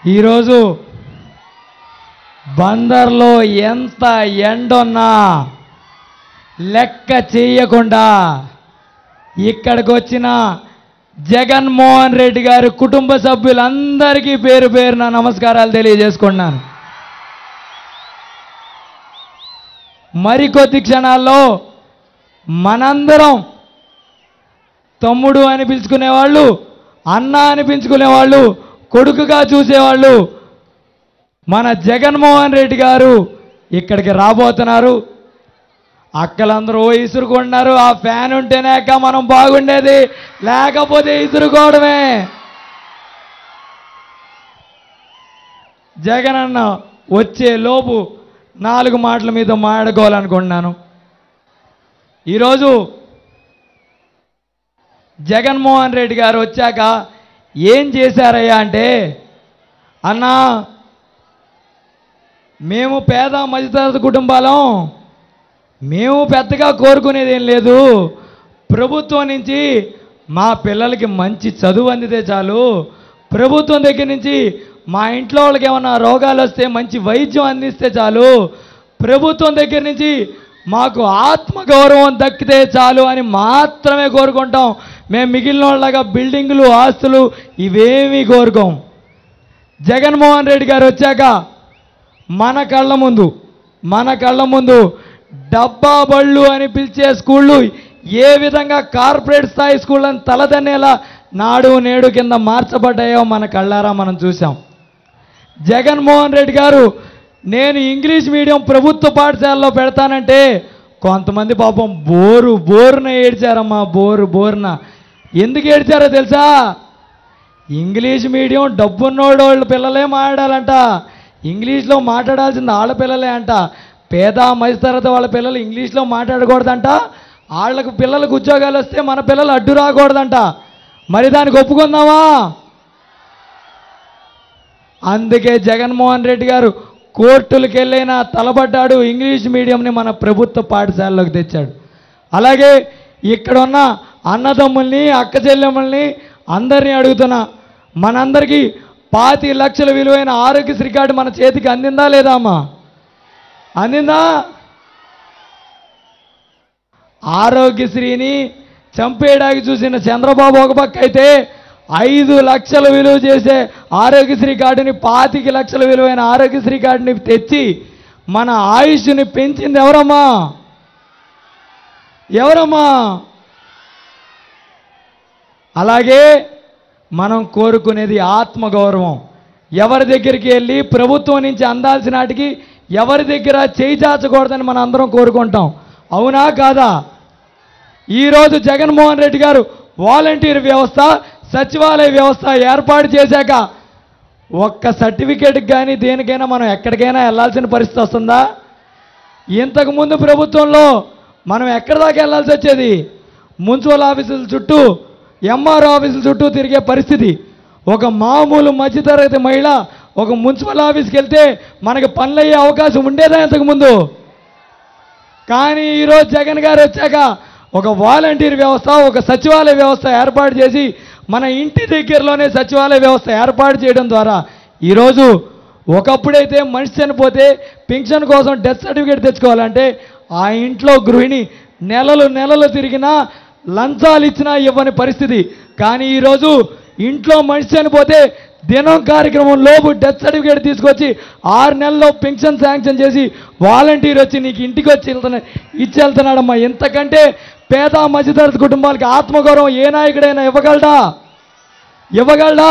ఈరోజు బందర్లో ఎంత ఎండున్నా లెక్క చేయకుండా ఇక్కడికి వచ్చిన జగన్మోహన్ రెడ్డి గారి కుటుంబ సభ్యులందరికీ పేరు పేరున నమస్కారాలు తెలియజేసుకున్నాను మరికొద్ది క్షణాల్లో మనందరం తమ్ముడు అని పిలుచుకునేవాళ్ళు అన్న అని పిలుచుకునేవాళ్ళు కొడుకుగా చూసేవాళ్ళు మన జగన్మోహన్ రెడ్డి గారు ఇక్కడికి రాబోతున్నారు అక్కలందరూ ఓ ఇసురుకుంటున్నారు ఆ ఫ్యాన్ ఉంటేనే అక్క మనం బాగుండేది లేకపోతే ఇసురుకోవడమే జగన్ అన్న వచ్చే లోపు నాలుగు మాటల మీద మాట్లాడుకోవాలనుకుంటున్నాను ఈరోజు జగన్మోహన్ రెడ్డి గారు వచ్చాక ఏం చేశారయ్యా అంటే అన్నా మేము పేద మధ్యతరగతి కుటుంబాలం మేము పెద్దగా కోరుకునేది ఏం లేదు ప్రభుత్వం నుంచి మా పిల్లలకి మంచి చదువు అందితే చాలు ప్రభుత్వం దగ్గర నుంచి మా ఇంట్లో వాళ్ళకి ఏమన్నా రోగాలు వస్తే మంచి వైద్యం అందిస్తే చాలు ప్రభుత్వం దగ్గర నుంచి మాకు ఆత్మగౌరవం దక్కితే చాలు అని మాత్రమే కోరుకుంటాం మేము మిగిలిన వాళ్ళగా బిల్డింగులు ఆస్తులు ఇవేమీ కోరుకోం జగన్మోహన్ రెడ్డి గారు వచ్చాక మన కళ్ళ ముందు మన కళ్ళ ముందు డబ్బా బళ్ళు అని పిలిచే స్కూళ్ళు ఏ విధంగా కార్పొరేట్ స్థాయి స్కూళ్ళని తలదన్నేలా నాడు నేడు కింద మార్చబడ్డాయో మన కళ్ళారా మనం చూసాం జగన్మోహన్ రెడ్డి గారు నేను ఇంగ్లీష్ మీడియం ప్రభుత్వ పాఠశాలలో పెడతానంటే కొంతమంది పాపం బోరు బోరున ఏడ్చారమ్మా బోరు బోరున ఎందుకు ఏడ్చారో తెలుసా ఇంగ్లీష్ మీడియం డబ్బున్నోడు వాళ్ళ పిల్లలే మాట్లాడాలంట ఇంగ్లీష్లో మాట్లాడాల్సింది వాళ్ళ పిల్లలే అంట పేద మధ్యతరగతి వాళ్ళ పిల్లలు ఇంగ్లీష్లో మాట్లాడకూడదంట వాళ్ళకు పిల్లలకు ఉద్యోగాలు వస్తే మన పిల్లలు అడ్డు రాకూడదంట మరి దానికి ఒప్పుకుందామా అందుకే జగన్మోహన్ రెడ్డి గారు కోర్టులకు వెళ్ళైనా తలబడ్డాడు ఇంగ్లీష్ మీడియంని మన ప్రభుత్వ పాఠశాలలోకి తెచ్చాడు అలాగే ఇక్కడ ఉన్న అన్నదమ్ముల్ని అక్క చెల్లెమ్మల్ని అందరినీ అడుగుతున్నా మనందరికీ పాతి లక్షల విలువైన ఆరోగ్యశ్రీ కార్డు మన చేతికి అందిందా లేదా అమ్మా అందిందా ఆరోగ్యశ్రీని చంపేయడానికి చూసిన చంద్రబాబు ఒక పక్క అయితే ఐదు లక్షల విలువ చేసే ఆరోగ్యశ్రీ కార్డుని పాతిక లక్షల విలువైన ఆరోగ్యశ్రీ కార్డుని తెచ్చి మన ఆయుష్ని పెంచింది ఎవరమ్మా ఎవరమ్మా అలాగే మనం కోరుకునేది ఆత్మగౌరవం ఎవరి దగ్గరికి వెళ్ళి ప్రభుత్వం నుంచి అందాల్సిన వాటికి ఎవరి దగ్గర చేయి చాచకూడదని మనం అందరం కోరుకుంటాం అవునా కాదా ఈరోజు జగన్మోహన్ రెడ్డి గారు వాలంటీర్ వ్యవస్థ సచివాలయ వ్యవస్థ ఏర్పాటు చేశాక ఒక్క సర్టిఫికేట్కి కానీ దేనికైనా మనం ఎక్కడికైనా వెళ్ళాల్సిన పరిస్థితి వస్తుందా ఇంతకుముందు ప్రభుత్వంలో మనం ఎక్కడి దాకా వెళ్ళాల్సి వచ్చేది మున్సిపల్ ఆఫీసుల చుట్టూ ఎంఆర్ఓ ఆఫీసుల చుట్టూ తిరిగే పరిస్థితి ఒక మామూలు మధ్యతరగతి మహిళ ఒక మున్సిపల్ ఆఫీస్కి వెళ్తే మనకి పనులయ్యే అవకాశం ఉండేదా ఇంతకుముందు కానీ ఈరోజు జగన్ గారు వచ్చాక ఒక వాలంటీర్ వ్యవస్థ ఒక సచివాలయ వ్యవస్థ ఏర్పాటు చేసి మన ఇంటి దగ్గరలోనే సచివాలయ వ్యవస్థ ఏర్పాటు చేయడం ద్వారా ఈరోజు ఒకప్పుడైతే మనిషి చనిపోతే పింఛన్ కోసం డెత్ సర్టిఫికేట్ తెచ్చుకోవాలంటే ఆ ఇంట్లో గృహిణి నెలలు నెలలు తిరిగినా లంచాలు ఇచ్చినా ఇవ్వని పరిస్థితి కానీ ఈరోజు ఇంట్లో మనిషి చనిపోతే దినం కార్యక్రమం లోపు డెత్ సర్టిఫికేట్ తీసుకొచ్చి ఆరు నెలల్లో పెన్షన్ శాంక్షన్ చేసి వాలంటీర్ వచ్చి నీకు ఇంటికి వచ్చి వెళ్తున్నా ఇచ్చి వెళ్తున్నాడమ్మా ఎంతకంటే పేద మధ్యతరగతి కుటుంబాలకి ఆత్మగౌరవం ఏ నాయకుడైనా ఇవ్వగలడా ఇవ్వగలడా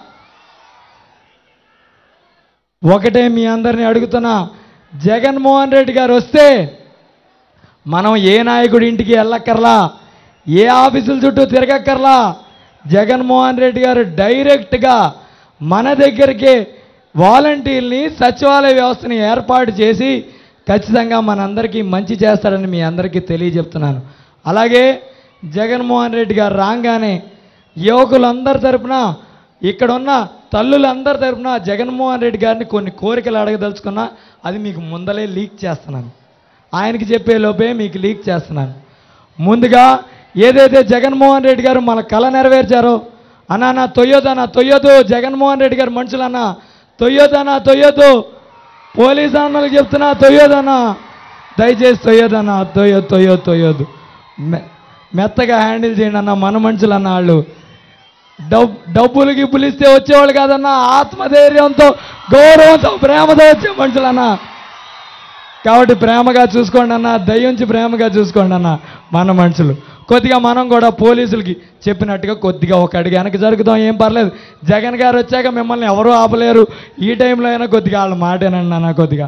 ఒకటే మీ అందరిని అడుగుతున్నా జగన్మోహన్ రెడ్డి గారు వస్తే మనం ఏ నాయకుడి ఇంటికి వెళ్ళక్కర్లా ఏ ఆఫీసుల చుట్టూ తిరగక్కర్లా జగన్మోహన్ రెడ్డి గారు డైరెక్ట్గా మన దగ్గరికి వాలంటీర్ని సచివాలయ వ్యవస్థని ఏర్పాటు చేసి ఖచ్చితంగా మనందరికీ మంచి చేస్తాడని మీ అందరికీ తెలియజెప్తున్నాను అలాగే జగన్మోహన్ రెడ్డి గారు రాగానే యువకులందరి తరపున ఇక్కడ ఉన్న తల్లులందరి తరపున జగన్మోహన్ రెడ్డి గారిని కొన్ని కోరికలు అడగదలుచుకున్నా అది మీకు ముందలే లీక్ చేస్తున్నాను ఆయనకి చెప్పే లోపే మీకు లీక్ చేస్తున్నాను ముందుగా ఏదైతే జగన్మోహన్ రెడ్డి గారు మన కళ నెరవేర్చారో అన్నా నా తొయ్యొద్దు అన్న తొయ్యొద్దు జగన్మోహన్ రెడ్డి గారు మనుషులన్న తొయ్యొద్దన్నా తొయ్యొద్దు పోలీస్ అన్నలకు చెప్తున్నా తొయ్యొద్దన్నా దయచేసి తొయ్యొద్దన్నా తొయ్య తొయ్యొద్దు తొయ్యొద్దు మె- మెత్తగా హ్యాండిల్ చేయండి అన్న మన మనుషులు అన్న వాళ్ళు డబ్ డబ్బులు గిబ్బులు ఇస్తే వచ్చేవాళ్ళు కాదన్నా ఆత్మధైర్యంతో గౌరవంతో ప్రేమతో వచ్చే మనుషులన్నా కాబట్టి ప్రేమగా చూసుకోండి అన్న దయ్యుంచి ప్రేమగా చూసుకోండి అన్న మన మనుషులు కొద్దిగా మనం కూడా పోలీసులకి చెప్పినట్టుగా కొద్దిగా ఒక అడిగి వెనక్కి జరుగుతాం ఏం పర్లేదు జగన్ గారు వచ్చాక మిమ్మల్ని ఎవరూ ఆపలేరు ఈ టైంలో అయినా కొద్దిగా వాళ్ళ మాటేనండి అన్న కొద్దిగా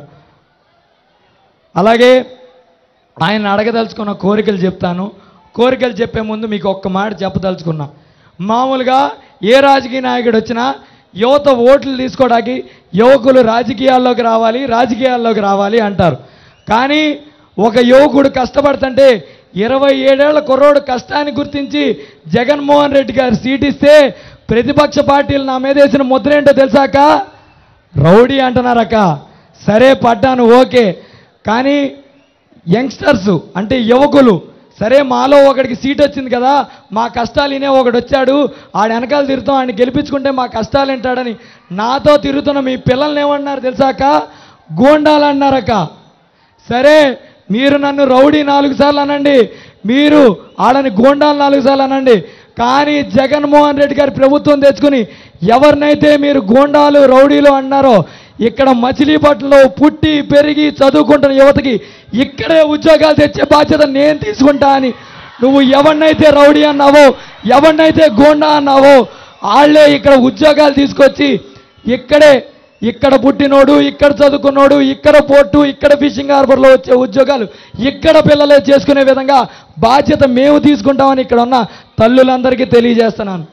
అలాగే ఆయన అడగదలుచుకున్న కోరికలు చెప్తాను కోరికలు చెప్పే ముందు మీకు ఒక్క మాట చెప్పదలుచుకున్నా మామూలుగా ఏ రాజకీయ నాయకుడు వచ్చినా యువత ఓట్లు తీసుకోవడానికి యువకులు రాజకీయాల్లోకి రావాలి రాజకీయాల్లోకి రావాలి అంటారు కానీ ఒక యువకుడు కష్టపడుతుంటే ఇరవై ఏడేళ్ల కుర్రోడు కష్టాన్ని గుర్తించి జగన్మోహన్ రెడ్డి గారు సీట్ ఇస్తే ప్రతిపక్ష పార్టీలు నా మీద వేసిన ముద్ర ఏంటో తెలుసాక రౌడీ అంటున్నారక్క సరే పడ్డాను ఓకే కానీ యంగ్స్టర్స్ అంటే యువకులు సరే మాలో ఒకడికి సీట్ వచ్చింది కదా మా కష్టాలు వినే ఒకడు వచ్చాడు ఆడ వెనకాల తిరుగుతాం ఆయన గెలిపించుకుంటే మా కష్టాలు వింటాడని నాతో తిరుగుతున్న మీ పిల్లల్ని ఏమన్నారు తెలుసాక గూండాలు అన్నారక్క సరే మీరు నన్ను రౌడీ నాలుగు సార్లు అనండి మీరు ఆడని గూండాలు నాలుగు సార్లు అనండి కానీ జగన్మోహన్ రెడ్డి గారి ప్రభుత్వం తెచ్చుకుని ఎవరినైతే మీరు గూండాలు రౌడీలు అన్నారో ఇక్కడ మచిలీపట్నంలో పుట్టి పెరిగి చదువుకుంటున్న యువతకి ఇక్కడే ఉద్యోగాలు తెచ్చే బాధ్యత నేను తీసుకుంటా అని నువ్వు ఎవరినైతే రౌడీ అన్నావో ఎవరినైతే గోండా అన్నావో వాళ్ళే ఇక్కడ ఉద్యోగాలు తీసుకొచ్చి ఇక్కడే ఇక్కడ పుట్టినోడు ఇక్కడ చదువుకున్నోడు ఇక్కడ పోర్టు ఇక్కడ ఫిషింగ్ హార్బర్లో వచ్చే ఉద్యోగాలు ఇక్కడ పిల్లలే చేసుకునే విధంగా బాధ్యత మేము తీసుకుంటామని ఇక్కడ ఉన్న తల్లులందరికీ తెలియజేస్తున్నాను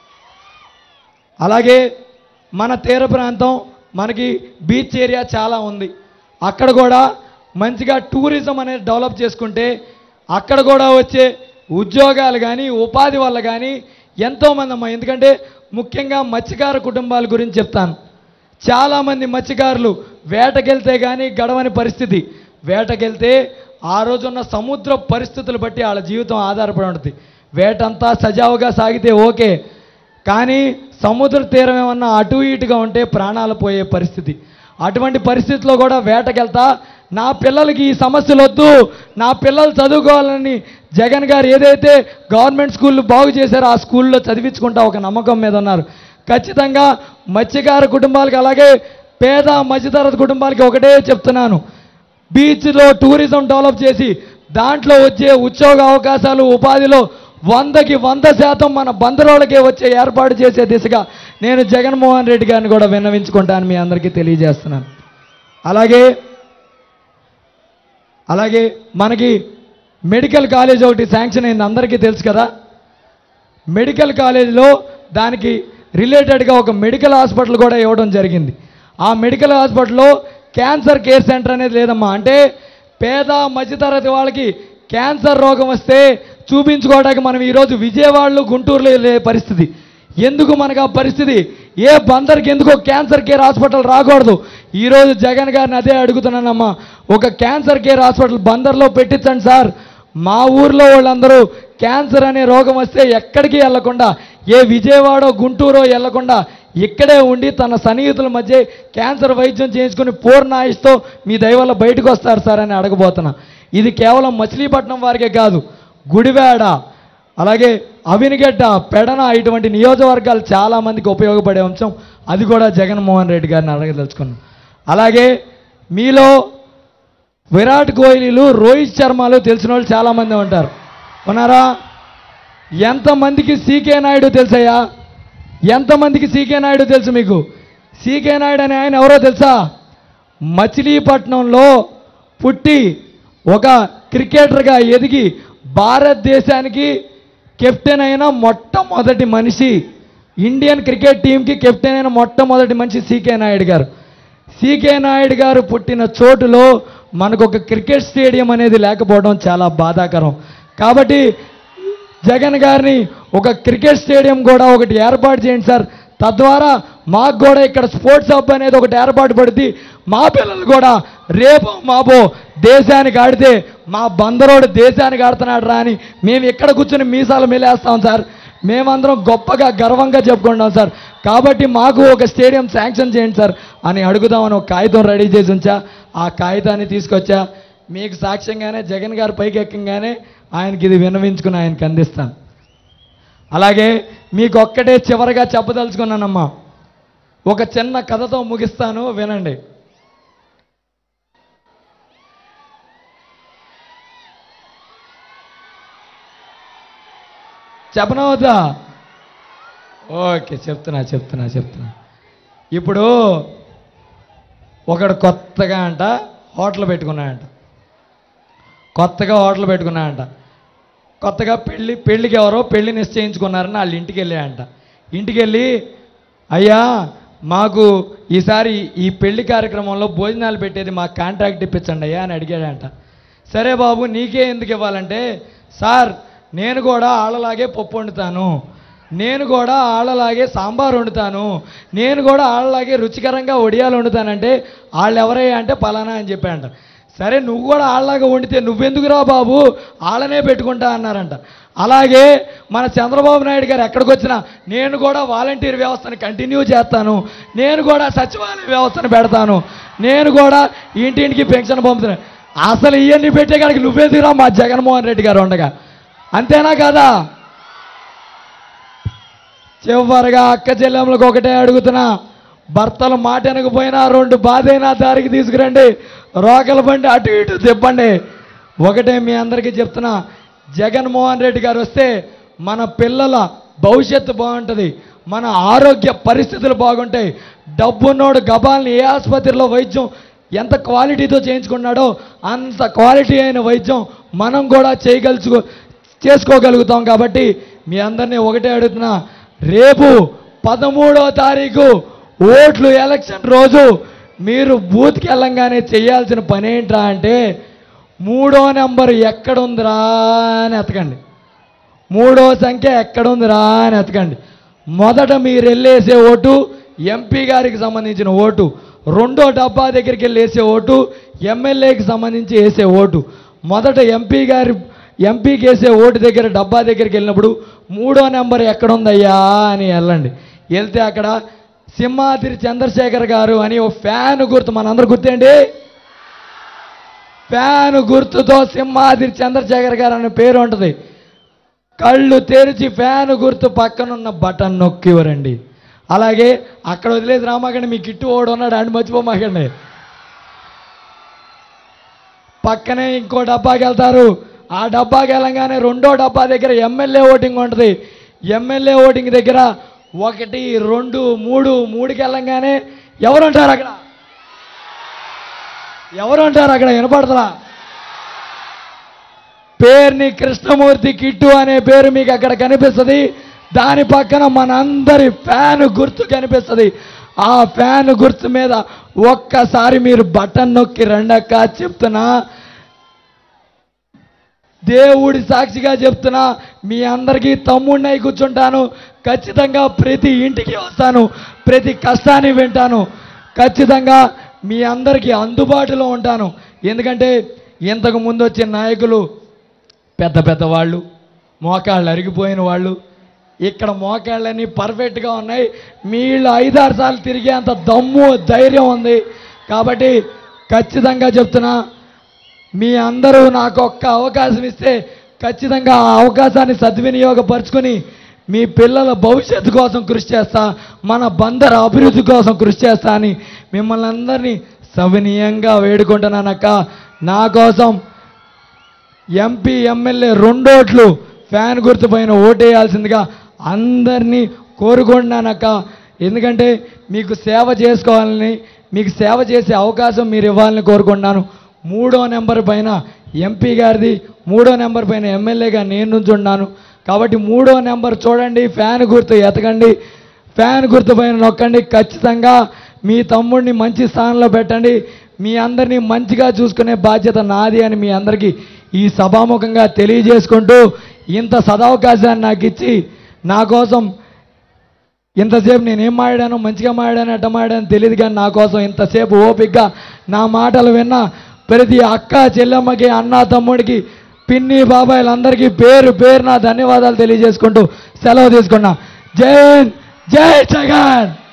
అలాగే మన తీర ప్రాంతం మనకి బీచ్ ఏరియా చాలా ఉంది అక్కడ కూడా మంచిగా టూరిజం అనేది డెవలప్ చేసుకుంటే అక్కడ కూడా వచ్చే ఉద్యోగాలు కానీ ఉపాధి వల్ల కానీ ఎంతోమంది అమ్మా ఎందుకంటే ముఖ్యంగా మత్స్యకార కుటుంబాల గురించి చెప్తాను చాలామంది మత్స్యకారులు వేటకెళ్తే కానీ గడవని పరిస్థితి వేటకెళ్తే ఆ రోజున్న సముద్ర పరిస్థితులు బట్టి వాళ్ళ జీవితం ఆధారపడి ఉంటుంది వేటంతా సజావుగా సాగితే ఓకే కానీ సముద్ర తీరం ఏమన్నా అటు ఇటుగా ఉంటే ప్రాణాలు పోయే పరిస్థితి అటువంటి పరిస్థితిలో కూడా వేటకెళ్తా నా పిల్లలకి ఈ సమస్యలు వద్దు నా పిల్లలు చదువుకోవాలని జగన్ గారు ఏదైతే గవర్నమెంట్ స్కూళ్ళు బాగు చేశారో ఆ స్కూల్లో చదివించుకుంటా ఒక నమ్మకం మీద ఉన్నారు ఖచ్చితంగా మత్స్యకార కుటుంబాలకి అలాగే పేద మధ్యతరగతి కుటుంబాలకి ఒకటే చెప్తున్నాను బీచ్లో టూరిజం డెవలప్ చేసి దాంట్లో వచ్చే ఉద్యోగ అవకాశాలు ఉపాధిలో వందకి వంద శాతం మన బందరోళ్ళకే వచ్చే ఏర్పాటు చేసే దిశగా నేను జగన్మోహన్ రెడ్డి గారిని కూడా విన్నవించుకుంటాను మీ అందరికీ తెలియజేస్తున్నాను అలాగే అలాగే మనకి మెడికల్ కాలేజ్ ఒకటి శాంక్షన్ అయింది అందరికీ తెలుసు కదా మెడికల్ కాలేజీలో దానికి రిలేటెడ్గా ఒక మెడికల్ హాస్పిటల్ కూడా ఇవ్వడం జరిగింది ఆ మెడికల్ హాస్పిటల్లో క్యాన్సర్ కేర్ సెంటర్ అనేది లేదమ్మా అంటే పేద మధ్యతరగతి వాళ్ళకి క్యాన్సర్ రోగం వస్తే చూపించుకోవడానికి మనం ఈరోజు విజయవాడలో గుంటూరులో వెళ్ళే పరిస్థితి ఎందుకు మనకు ఆ పరిస్థితి ఏ బందర్కి ఎందుకో క్యాన్సర్ కేర్ హాస్పిటల్ రాకూడదు ఈరోజు జగన్ గారిని అదే అడుగుతున్నానమ్మా ఒక క్యాన్సర్ కేర్ హాస్పిటల్ బందర్లో పెట్టించండి సార్ మా ఊర్లో వాళ్ళందరూ క్యాన్సర్ అనే రోగం వస్తే ఎక్కడికి వెళ్లకుండా ఏ విజయవాడ గుంటూరో వెళ్లకుండా ఇక్కడే ఉండి తన సన్నిహితుల మధ్య క్యాన్సర్ వైద్యం చేయించుకుని పూర్ణ ఆయుష్తో మీ దయవల్ల బయటకు వస్తారు సార్ అని అడగబోతున్నా ఇది కేవలం మచిలీపట్నం వారికే కాదు గుడివాడ అలాగే అవినిగడ్డ పెడన ఇటువంటి నియోజకవర్గాలు చాలామందికి ఉపయోగపడే అంశం అది కూడా జగన్మోహన్ రెడ్డి గారిని అడగదలుచుకున్నాం అలాగే మీలో విరాట్ కోహ్లీలు రోహిత్ శర్మలు తెలిసిన వాళ్ళు చాలామంది ఉంటారు ఉన్నారా ఎంతమందికి సీకే నాయుడు తెలుసయ్యా ఎంతమందికి సీకే నాయుడు తెలుసు మీకు సీకే నాయుడు అనే ఆయన ఎవరో తెలుసా మచిలీపట్నంలో పుట్టి ఒక క్రికెటర్గా ఎదిగి భారతదేశానికి కెప్టెన్ అయిన మొట్టమొదటి మనిషి ఇండియన్ క్రికెట్ టీంకి కెప్టెన్ అయిన మొట్టమొదటి మనిషి సీకే నాయుడు గారు సీకే నాయుడు గారు పుట్టిన చోటులో మనకు ఒక క్రికెట్ స్టేడియం అనేది లేకపోవడం చాలా బాధాకరం కాబట్టి జగన్ గారిని ఒక క్రికెట్ స్టేడియం కూడా ఒకటి ఏర్పాటు చేయండి సార్ తద్వారా మాకు కూడా ఇక్కడ స్పోర్ట్స్ హబ్ అనేది ఒకటి ఏర్పాటు పడుతుంది మా పిల్లలు కూడా రేపు మాపో దేశానికి ఆడితే మా బందరోడు దేశానికి ఆడుతున్నాడు రా అని మేము ఇక్కడ కూర్చొని మీసాలు మెలేస్తాం సార్ మేమందరం గొప్పగా గర్వంగా చెప్పుకుంటాం సార్ కాబట్టి మాకు ఒక స్టేడియం శాంక్షన్ చేయండి సార్ అని అడుగుదామని ఒక కాగితం రెడీ చేసి ఉంచా ఆ కాగితాన్ని తీసుకొచ్చా మీకు సాక్ష్యంగానే జగన్ గారు పైకి ఎక్కగానే ఆయనకి ఇది విన్నవించుకుని ఆయనకి అందిస్తాను అలాగే మీకు ఒక్కటే చివరిగా చెప్పదలుచుకున్నానమ్మా ఒక చిన్న కథతో ముగిస్తాను వినండి చెప్పనా వద్దా ఓకే చెప్తున్నా చెప్తున్నా చెప్తున్నా ఇప్పుడు ఒకడు కొత్తగా అంట హోటల్ పెట్టుకున్నాడంట కొత్తగా హోటల్ పెట్టుకున్నాడంట కొత్తగా పెళ్ళి పెళ్ళికి ఎవరో పెళ్లి నిశ్చయించుకున్నారని వాళ్ళ ఇంటికి వెళ్ళాయంట ఇంటికి వెళ్ళి అయ్యా మాకు ఈసారి ఈ పెళ్లి కార్యక్రమంలో భోజనాలు పెట్టేది మాకు కాంట్రాక్ట్ ఇప్పించండి అయ్యా అని అడిగాడంట సరే బాబు నీకే ఎందుకు ఇవ్వాలంటే సార్ నేను కూడా ఆళ్ళలాగే పప్పు వండుతాను నేను కూడా ఆళ్ళలాగే సాంబార్ వండుతాను నేను కూడా ఆళ్ళలాగే రుచికరంగా వడియాలు వండుతానంటే వాళ్ళు ఎవరయ్యా అంటే పలానా అని చెప్పాడంట సరే నువ్వు కూడా ఆళ్ళలాగా వండితే నువ్వెందుకురా బాబు ఆళ్ళనే పెట్టుకుంటా అన్నారంట అలాగే మన చంద్రబాబు నాయుడు గారు ఎక్కడికి వచ్చినా నేను కూడా వాలంటీర్ వ్యవస్థను కంటిన్యూ చేస్తాను నేను కూడా సచివాలయ వ్యవస్థను పెడతాను నేను కూడా ఇంటింటికి పెన్షన్ పంపుతాను అసలు ఇవన్నీ పెట్టే కాడికి నువ్వెందుకురా మా జగన్మోహన్ రెడ్డి గారు ఉండగా అంతేనా కాదా చివరిగా అక్క చెల్లెములకు ఒకటే అడుగుతున్నా భర్తలు మాట వెనకపోయినా రెండు బాధైనా దారికి తీసుకురండి రోకల బండి అటు ఇటు తిప్పండి ఒకటే మీ అందరికీ చెప్తున్నా జగన్మోహన్ రెడ్డి గారు వస్తే మన పిల్లల భవిష్యత్తు బాగుంటుంది మన ఆరోగ్య పరిస్థితులు బాగుంటాయి డబ్బున్నోడు గబాల్ని ఏ ఆసుపత్రిలో వైద్యం ఎంత క్వాలిటీతో చేయించుకున్నాడో అంత క్వాలిటీ అయిన వైద్యం మనం కూడా చేయగలుచుకో చేసుకోగలుగుతాం కాబట్టి మీ అందరినీ ఒకటే అడుగుతున్నా రేపు పదమూడో తారీఖు ఓట్లు ఎలక్షన్ రోజు మీరు బూత్కి వెళ్ళంగానే చేయాల్సిన పని ఏంట్రా అంటే మూడో నెంబర్ ఎక్కడుందిరా అని ఎతకండి మూడో సంఖ్య ఎక్కడుందిరా అని ఎతకండి మొదట మీరు వెళ్ళేసే ఓటు ఎంపీ గారికి సంబంధించిన ఓటు రెండో డబ్బా దగ్గరికి వెళ్ళి వేసే ఓటు ఎమ్మెల్యేకి సంబంధించి వేసే ఓటు మొదట ఎంపీ గారి ఎంపీకి వేసే ఓటు దగ్గర డబ్బా దగ్గరికి వెళ్ళినప్పుడు మూడో నెంబర్ ఎక్కడుందయ్యా అని వెళ్ళండి వెళ్తే అక్కడ సింహాద్రి చంద్రశేఖర్ గారు అని ఓ ఫ్యాన్ గుర్తు మనందరు గుర్తేంటి ఫ్యాన్ గుర్తుతో సింహాద్రి చంద్రశేఖర్ గారు అనే పేరు ఉంటుంది కళ్ళు తెరిచి ఫ్యాన్ గుర్తు పక్కనున్న బటన్ నొక్కివరండి అలాగే అక్కడ వదిలేసి రామాకండి మీ కిట్టు ఓడు ఉన్నాడు అని మర్చిపోమాకండి పక్కనే ఇంకో డబ్బాకి వెళ్తారు ఆ డబ్బాకి వెళ్ళంగానే రెండో డబ్బా దగ్గర ఎమ్మెల్యే ఓటింగ్ ఉంటుంది ఎమ్మెల్యే ఓటింగ్ దగ్గర ఒకటి రెండు మూడు మూడుకి వెళ్ళంగానే ఎవరు ఉంటారు అక్కడ ఎవరు ఉంటారు అక్కడ వినపడతలా పేరుని కృష్ణమూర్తి కిట్టు అనే పేరు మీకు అక్కడ కనిపిస్తుంది దాని పక్కన మనందరి ఫ్యాన్ గుర్తు కనిపిస్తుంది ఆ ఫ్యాన్ గుర్తు మీద ఒక్కసారి మీరు బటన్ నొక్కి రెండక్క చెప్తున్నా దేవుడి సాక్షిగా చెప్తున్నా మీ అందరికీ తమ్ముడినై కూర్చుంటాను ఖచ్చితంగా ప్రతి ఇంటికి వస్తాను ప్రతి కష్టాన్ని వింటాను ఖచ్చితంగా మీ అందరికీ అందుబాటులో ఉంటాను ఎందుకంటే ఇంతకు ముందు వచ్చిన నాయకులు పెద్ద పెద్ద వాళ్ళు మోకాళ్ళు అరిగిపోయిన వాళ్ళు ఇక్కడ మోకాళ్ళన్నీ పర్ఫెక్ట్గా ఉన్నాయి మీళ్ళు ఐదారు సార్లు తిరిగేంత దమ్ము ధైర్యం ఉంది కాబట్టి ఖచ్చితంగా చెప్తున్నా మీ అందరూ నాకు ఒక్క అవకాశం ఇస్తే ఖచ్చితంగా ఆ అవకాశాన్ని సద్వినియోగపరుచుకొని మీ పిల్లల భవిష్యత్తు కోసం కృషి చేస్తా మన బందర అభివృద్ధి కోసం కృషి చేస్తా అని మిమ్మల్ని అందరినీ సవినీయంగా వేడుకుంటున్నానక్క నా కోసం ఎంపీ ఎమ్మెల్యే రెండోట్లు ఫ్యాన్ గుర్తుపైన ఓటేయాల్సిందిగా అందరినీ కోరుకుంటున్నానక్క ఎందుకంటే మీకు సేవ చేసుకోవాలని మీకు సేవ చేసే అవకాశం మీరు ఇవ్వాలని కోరుకుంటున్నాను మూడో నెంబర్ పైన ఎంపీ గారిది మూడో నెంబర్ పైన ఎమ్మెల్యేగా నేను నుంచున్నాను కాబట్టి మూడో నెంబర్ చూడండి ఫ్యాన్ గుర్తు ఎతకండి ఫ్యాన్ గుర్తు పైన నొక్కండి ఖచ్చితంగా మీ తమ్ముడిని మంచి స్థానంలో పెట్టండి మీ అందరినీ మంచిగా చూసుకునే బాధ్యత నాది అని మీ అందరికీ ఈ సభాముఖంగా తెలియజేసుకుంటూ ఇంత సదవకాశాన్ని నాకు ఇచ్చి నా కోసం ఇంతసేపు నేను ఏం మాడాను మంచిగా మాడాను ఎట్ట మాడాను తెలియదు కానీ నా కోసం ఇంతసేపు ఓపికగా నా మాటలు విన్న ప్రతి అక్క చెల్లెమ్మకి అన్న తమ్ముడికి పిన్ని బాబాయిలందరికీ పేరు పేరు నా ధన్యవాదాలు తెలియజేసుకుంటూ సెలవు తీసుకున్నా జై హింద్ జై జగన్